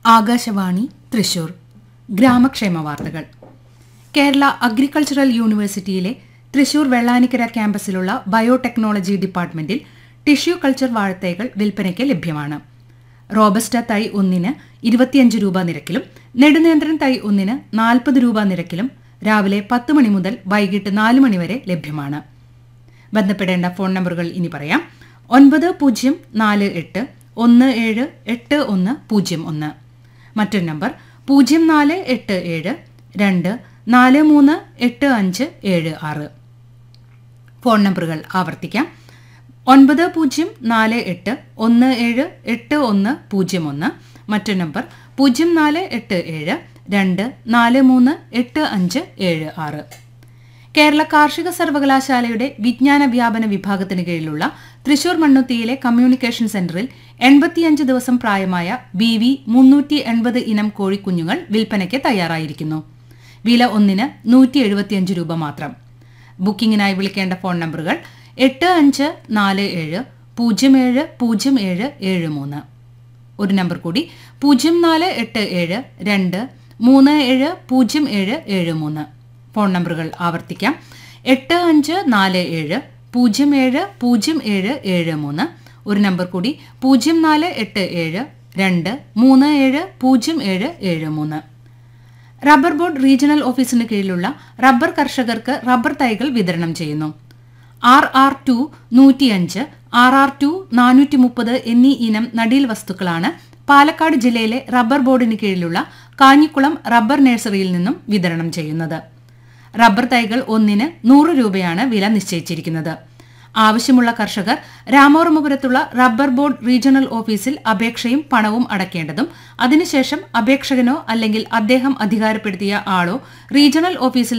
ആകാശവാണി തൃശൂർ ഗ്രാമക്ഷേമ വാർത്തകൾ കേരള അഗ്രികൾച്ചറൽ യൂണിവേഴ്സിറ്റിയിലെ തൃശൂർ വെള്ളാനിക്കര ക്യാമ്പസിലുള്ള ബയോടെക്നോളജി ഡിപ്പാർട്ട്മെന്റിൽ ടിഷ്യൂ കൾച്ചർ വാഴത്തൈകൾ വിൽപ്പനയ്ക്ക് ലഭ്യമാണ് റോബസ്റ്റ തൈ ഒന്നിന് ഇരുപത്തിയഞ്ച് രൂപ നിരക്കിലും നെടുനേന്ത്രൻ തൈ ഒന്നിന് നാൽപ്പത് രൂപ നിരക്കിലും രാവിലെ പത്ത് മണി മുതൽ വൈകിട്ട് നാല് മണി വരെ ലഭ്യമാണ് ബന്ധപ്പെടേണ്ട ഫോൺ നമ്പറുകൾ ഇനി പറയാം ഒൻപത് പൂജ്യം നാല് എട്ട് ഒന്ന് ഏഴ് എട്ട് ഒന്ന് പൂജ്യം ഒന്ന് മറ്റൊരു നമ്പർ പൂജ്യം നാല് എട്ട് ഏഴ് രണ്ട് നാല് മൂന്ന് എട്ട് അഞ്ച് ഏഴ് ആറ് ഫോൺ നമ്പറുകൾ ആവർത്തിക്കാം ഒൻപത് പൂജ്യം നാല് എട്ട് ഒന്ന് ഏഴ് എട്ട് ഒന്ന് പൂജ്യം ഒന്ന് മറ്റൊരു നമ്പർ പൂജ്യം നാല് എട്ട് ഏഴ് രണ്ട് നാല് മൂന്ന് എട്ട് അഞ്ച് ഏഴ് ആറ് കേരള കാർഷിക സർവകലാശാലയുടെ വിജ്ഞാന വ്യാപന വിഭാഗത്തിന് കീഴിലുള്ള തൃശൂർ മണ്ണുത്തിയിലെ കമ്മ്യൂണിക്കേഷൻ സെന്ററിൽ എൺപത്തിയഞ്ച് ദിവസം പ്രായമായ ബി വി മുന്നൂറ്റി എൺപത് ഇനം കോഴിക്കുഞ്ഞുങ്ങൾ വിൽപ്പനയ്ക്ക് തയ്യാറായിരിക്കുന്നു വില ഒന്നിന് നൂറ്റി എഴുപത്തിയഞ്ച് രൂപ മാത്രം ബുക്കിംഗിനായി വിളിക്കേണ്ട ഫോൺ നമ്പറുകൾ എട്ട് അഞ്ച് നാല് ഏഴ് പൂജ്യം ഏഴ് പൂജ്യം ഏഴ് ഏഴ് മൂന്ന് ഒരു നമ്പർ കൂടി പൂജ്യം നാല് എട്ട് ഏഴ് രണ്ട് മൂന്ന് ഏഴ് പൂജ്യം ഏഴ് ഏഴ് മൂന്ന് ഫോൺ നമ്പറുകൾ ആവർത്തിക്കാം എട്ട് അഞ്ച് നാല് ഏഴ് പൂജ്യം ഏഴ് പൂജ്യം ഏഴ് ഏഴ് മൂന്ന് ഒരു നമ്പർ കൂടി പൂജ്യം നാല് എട്ട് ഏഴ് രണ്ട് മൂന്ന് ഏഴ് പൂജ്യം ഏഴ് ഏഴ് മൂന്ന് റബ്ബർ ബോർഡ് റീജിയണൽ ഓഫീസിന് കീഴിലുള്ള റബ്ബർ കർഷകർക്ക് റബ്ബർ തൈകൾ വിതരണം ചെയ്യുന്നു ആർ ആർ ടു നൂറ്റിയഞ്ച് ആർ ആർ ടു നാനൂറ്റി മുപ്പത് എന്നീ ഇനം നടീൽ വസ്തുക്കളാണ് പാലക്കാട് ജില്ലയിലെ റബ്ബർ ബോർഡിന് കീഴിലുള്ള കാഞ്ഞിക്കുളം റബ്ബർ നഴ്സറിയിൽ നിന്നും വിതരണം ചെയ്യുന്നത് റബ്ബർ തൈകൾ ഒന്നിന് നൂറ് രൂപയാണ് വില നിശ്ചയിച്ചിരിക്കുന്നത് ആവശ്യമുള്ള കർഷകർ രാമവർമ്മപുരത്തുള്ള റബ്ബർ ബോർഡ് റീജിയണൽ ഓഫീസിൽ അപേക്ഷയും പണവും അടയ്ക്കേണ്ടതും അതിനുശേഷം അപേക്ഷകനോ അല്ലെങ്കിൽ അദ്ദേഹം അധികാരപ്പെടുത്തിയ ആളോ റീജിയണൽ ഓഫീസിൽ